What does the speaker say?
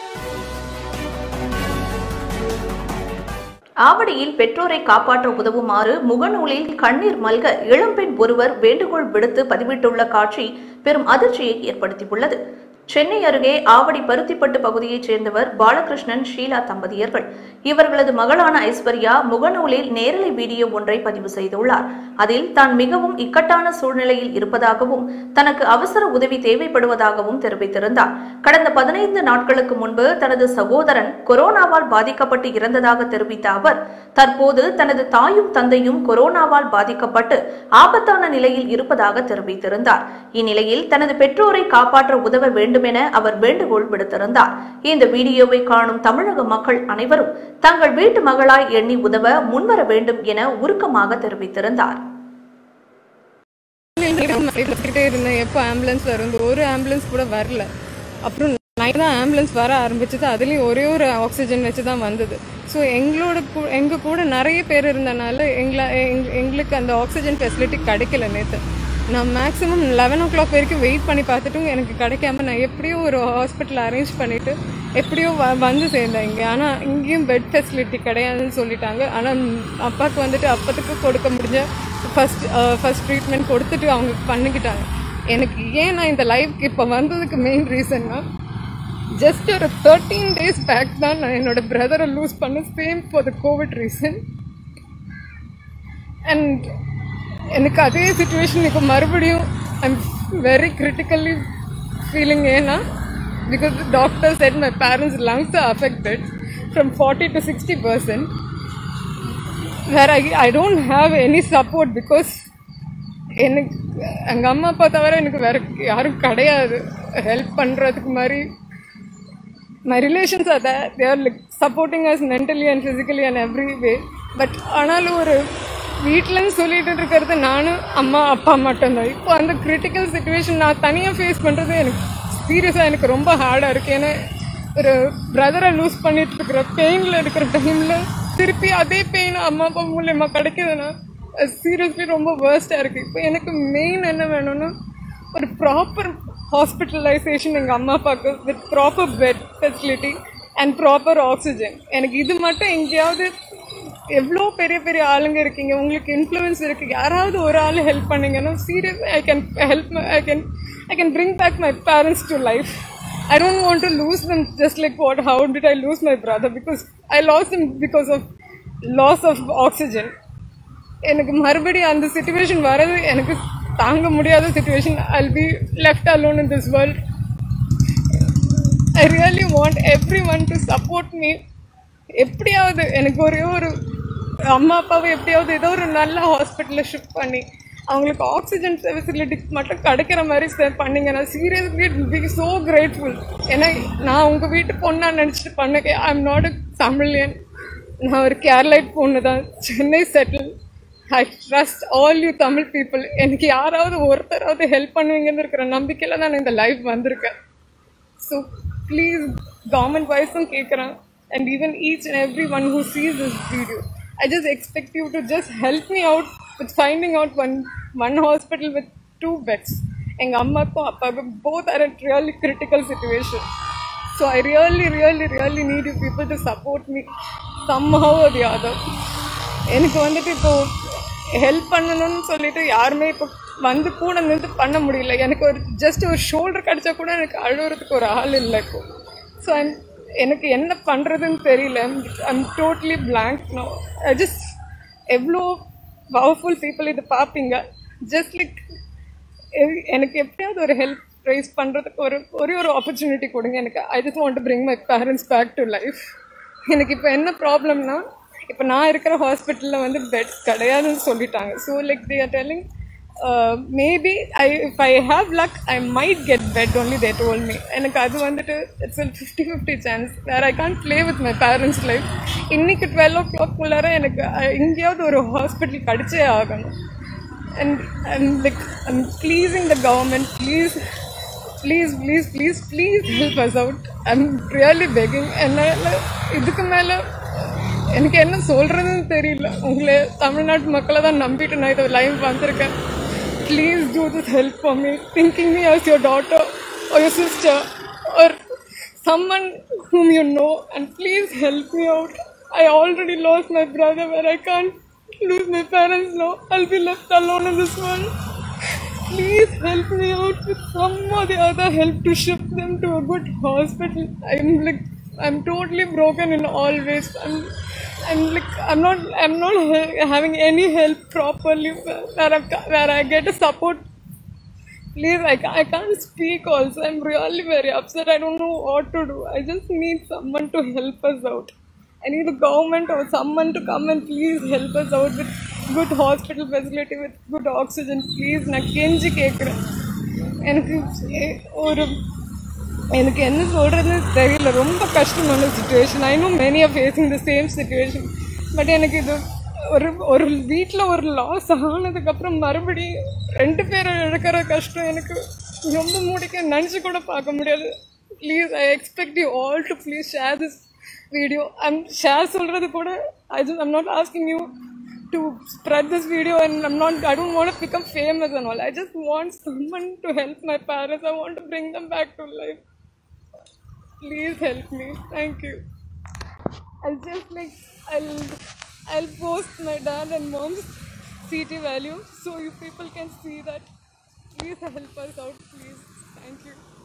ஆவடியில் பெற்றோரை காப்பாற்ற உதவுமாறு முகநூலில் கண்ணீர் மல்க இளம்பெண் ஒருவர் வேண்டுகோள் விடுத்து பதிவிட்டுள்ள காட்சி பெரும் அதிர்ச்சியை ஏற்படுத்தியுள்ளது சென்னை அருகே ஆவடி பருத்திப்பட்டு பகுதியைச் சேர்ந்தவர் பாலகிருஷ்ணன் ஷீலா தம்பதியர்கள் இவர்களது மகளான ஐஸ்வர்யா முகநூலில் நேரலை வீடியோ ஒன்றை பதிவு செய்துள்ளார் அதில் தான் மிகவும் இக்கட்டான சூழ்நிலையில் இருப்பதாகவும் தனக்கு அவசர உதவி தேவைப்படுவதாகவும் தெரிவித்திருந்தார் கடந்த பதினைந்து நாட்களுக்கு முன்பு தனது சகோதரன் கொரோனாவால் பாதிக்கப்பட்டு இறந்ததாக தெரிவித்த அவர் தற்போது தனது தாயும் தந்தையும் கொரோனாவால் பாதிக்கப்பட்டு ஆபத்தான நிலையில் இருப்பதாக தெரிவித்திருந்தார் இந்நிலையில் தனது பெற்றோரை காப்பாற்ற உதவ வேண்டும் என அவர் வேண்டுகோள் விடுத்திருந்தார் இந்த வீடியோவை காணும் தமிழக மக்கள் அனைவரும் தங்கள் வீட்டு மகளாய் எண்ணி உதவ முன்வர வேண்டும் என உருக்கமாக தெரிவித்திருந்தார் கிட்டே இருந்தேன் எப்போ ஆம்புலன்ஸ் வரும் ஒரு ஆம்புலன்ஸ் கூட வரல அப்புறம் நைட் தான் ஆம்புலன்ஸ் வர ஆரம்பிச்சது அதுலேயும் ஒரே ஒரு ஆக்சிஜன் வச்சு தான் வந்தது ஸோ எங்களோட கூ- எங்க கூட நிறைய பேர் இருந்தனால எங்கள எங்க- எங்களுக்கு அந்த ஆக்சிஜன் ஃபெசிலிட்டி கிடைக்கல நேற்று நான் மேக்ஸிமம் லெவன் ஓ கிளாக் வரைக்கும் வெயிட் பண்ணி பார்த்துட்டும் எனக்கு கிடைக்காம நான் எப்படியோ ஒரு ஹாஸ்பிட்டல் அரேஞ்ச் பண்ணிட்டு எப்படியோ வ- வந்து சேர்ந்தேன் இங்கே ஆனால் இங்கேயும் பெட் ஃபெசிலிட்டி கிடையாதுன்னு சொல்லிட்டாங்க ஆனால் அப்பாவுக்கு வந்துட்டு அப்பத்துக்கு கொடுக்க முடிஞ்ச ஃபர்ஸ்ட் ஃபர்ஸ்ட் ட்ரீட்மெண்ட் கொடுத்துட்டு அவங்க பண்ணிக்கிட்டாங்க எனக்கு ஏன் நான் இந்த லைஃப்க்கு இப்போ வந்ததுக்கு மெயின் ரீசன்னா ஜஸ்ட் ஒரு தேர்ட்டீன் டேஸ் பேக் தான் நான் என்னோட பிரதரை லூஸ் பண்ண same for the COVID reason and எனக்கு அதே சுச்சுவேஷன் இப்போ மறுபடியும் ஐம் வெரி கிரிட்டிக்கலி ஃபீலிங் ஏன்னா because doctor said my parents lungs are affected from forty to sixty percent where I I don't have any support because எனக்கு எங்கள் அம்மா அப்பா தவிர எனக்கு வேற யாரும் கிடையாது ஹெல்ப் பண்ணுறதுக்கு மாதிரி my relations are they are like supporting us mentally and physically and every way but ஆனாலும் ஒரு வீட்டிலன்னு சொல்லிட்டு இருக்கிறது நானும் அம்மா அப்பா மட்டும்தான் இப்போ அந்த கிரிட்டிக்கல் சுச்சுவேஷன் நான் தனியாக ஃபேஸ் பண்ணுறது எனக்கு சீரியஸாக எனக்கு ரொம்ப ஹார்டாக இருக்குது ஏன்னா ஒரு பிரதரை லூஸ் பண்ணிட்டு இருக்கிற பெயினில் இருக்கிற டைமில் திருப்பி அதே பெயின் அம்மா அப்பா மூலியமா கிடைக்குதுன்னா சீரியஸ்லி ரொம்ப வேர்ஸ்டாக இருக்குது இப்போ எனக்கு மெயின் என்ன வேணும்னா ஒரு ப்ராப்பர் ஹாஸ்பிட்டலைசேஷன் எங்கள் அம்மா அப்பாவுக்கு with proper bed facility and proper oxygen எனக்கு இது மட்டும் எங்கேயாவது எவ்வளோ பெரிய பெரிய ஆளுங்க இருக்கீங்க உங்களுக்கு இன்ஃப்ளூயன்ஸ் இருக்கு யாராவது ஒரு ஆள் ஹெல்ப் பண்ணீங்கன்னா serious I can help I can I can bring back my parents to life I don't want to lose them just like what, how did I lose my brother? Because I lost him because of loss of oxygen. எனக்கு மறுபடியும் அந்த situation வரது எனக்கு தாங்க முடியாத situation I'll be left alone in this world I really want everyone to support me எப்படியாவது எனக்கு ஒரே ஒரு அம்மா அப்பாவை எப்படியாவது ஏதோ ஒரு நல்ல ஹாஸ்பிட்டலில் ஷிஃப்ட் பண்ணி அவங்களுக்கு ஆக்சிஜன் ஃபெசிலிட்டி மட்டும் கிடைக்கிற மாதிரி செ- பண்ணீங்கன்னா சீரியஸ்லி பி ஸோ கிரேட்ஃபுல் ஏன்னா நான் உங்கள் வீட்டு பொண்ணா நினச்சிட்டு பண்ண I am not a Tamilian நான் ஒரு கேரளைட் பொண்ணு தான் Chennai settle I trust all you Tamil people எனக்கு யாராவது ஒருத்தராவது ஹெல்ப் பண்ணுவீங்கன்னு இருக்கிற நம்பிக்கையில் தான் நான் இந்த லைஃப் வந்திருக்கேன் ஸோ ப்ளீஸ் கவர்மெண்ட் வைஸும் கேட்குறேன் and even each and every one who sees this video I just expect you to just help me out with finding out one one hospital with two beds எங்கள் அம்மாக்கும் அப்பாவுக்கும் both are at really critical situation so I really really really need you people to support me somehow or the other எனக்கு வந்துட்டு இப்போ help பண்ணணும்னு சொல்லிட்டு யாருமே இப்போ வந்து கூட நின்று பண்ண முடியல எனக்கு ஒரு ஜஸ்ட் ஒரு ஷோல்டர் கிடைச்சா கூட எனக்கு அழுகுறதுக்கு ஒரு ஆள் இல்லை இப்போ ஸோ எனக்கு என்ன பண்ணுறதுன்னு தெரியல I'm totally blank no I just எவ்வளோ பவர்ஃபுல் பீப்புள் இது பார்ப்பீங்க ஜஸ்ட் லைக் எனக்கு எப்படியாவது ஒரு ஹெல்ப் ரைஸ் பண்ணுறதுக்கு ஒரு ஒரே ஒரு ஆப்பர்ச்சுனிட்டி கொடுங்க எனக்கு I just want to bring my parents back to life எனக்கு இப்போ என்ன ப்ராப்ளம்னா இப்போ நான் இருக்கிற ஹாஸ்பிட்டலில் வந்து பெட் கிடையாதுன்னு சொல்லிட்டாங்க so like they are telling maybe I if I have luck I might get bed only they told me எனக்கு அது வந்துட்டு it's fifty fifty chance where I can't play with my parents life இன்னைக்கு twelve o'clock உள்ளார எனக்கு அஹ், எங்கேயாவது ஒரு hospital கிடைச்சே ஆகணும் and I'm like I'm pleasing the government. Please, please, please, please, please help us out. I'm really begging. என்னால் இதுக்கு மேலே எனக்கு என்ன சொல்கிறதுன்னு தெரியல உங்களை தமிழ்நாட்டு மக்களை தான் நம்பிட்டு நான் இதை லைவ் வந்திருக்கேன் please do this help for me thinking me as your daughter or your sister or someone whom you know and please help me out. I already lost my brother where I can't lose my parents now. I'll be left alone in this world. Please help me out with some or the other help to ship them to a good hospital. I'm like I'm totally broken in all ways. I'm I'm like I'm not I'm not he- having any help properly where I where I get a support Please, I, ca- I can't speak also. I'm really very upset. I don't know what to do. I just need someone to help us out. I need the government or someone to come and please help us out with good hospital facility, with good oxygen. Please, நான் கெஞ்சி கேட்குறேன் எனக்கு எ- ஒரு எனக்கு என்ன சொல்றதுன்னு தெரியல ரொம்ப கஷ்டமான situation I know many are facing the same situation but எனக்கு இது ஒரு ஒரு வீட்டில் ஒரு லாஸ் ஆனதுக்கப்புறம் மறுபடியும் ரெண்டு பேரை இழக்கிற கஷ்டம் எனக்கு ரொம்ப முடிக்க நினச்சி கூட பார்க்க முடியாது please I expect you all to please share this video I'm share சொல்கிறது கூட I just I'm not asking you to spread this video and I'm not I don't want to become famous and all. I just want someone to help my parents. I want to bring them back to life. Please help me. Thank you. I'll just like I'll I'll post my dad and mom's CT value so you people can see that. Please help us out, please. Thank you.